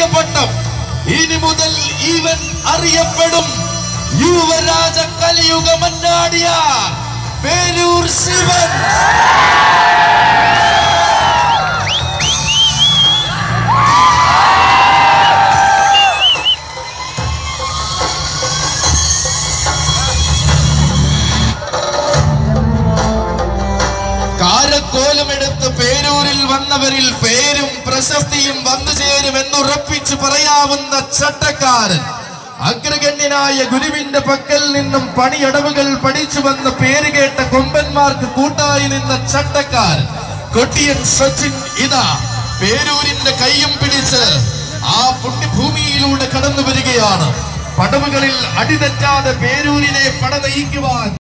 പട്ടം ഇനി മുതൽ ഇവൻ അറിയപ്പെടും യുവരാജ കലിയുഗ മന്നാടിയ പേരൂർ ശിവൻ കാരക്കോലുമെടുത്ത് പേരൂരിൽ വന്നവരിൽ പേരും പ്രശസ്തിയും വന്നു ചേരും എന്നുറപ്പിച്ചു പറയാവുന്ന ചട്ടക്കാരൻ അഗ്രഗണ്യനായ ഗുരുവിന്റെ പക്കൽ നിന്നും പണിയടവുകൾ പഠിച്ചു വന്ന പേര് കേട്ട കൊമ്പന്മാർക്ക് കൂട്ടായി നിന്ന ചട്ടക്കാരൻ കൊട്ടിയൻ സച്ചിൻ ഇതാ പേരൂരിന്റെ കൈയും പിടിച്ച് ആ പുണ്യഭൂമിയിലൂടെ കടന്നു വരികയാണ് പടവുകളിൽ അടിതെറ്റാതെ പേരൂരിനെ പട നയിക്കുവാൻ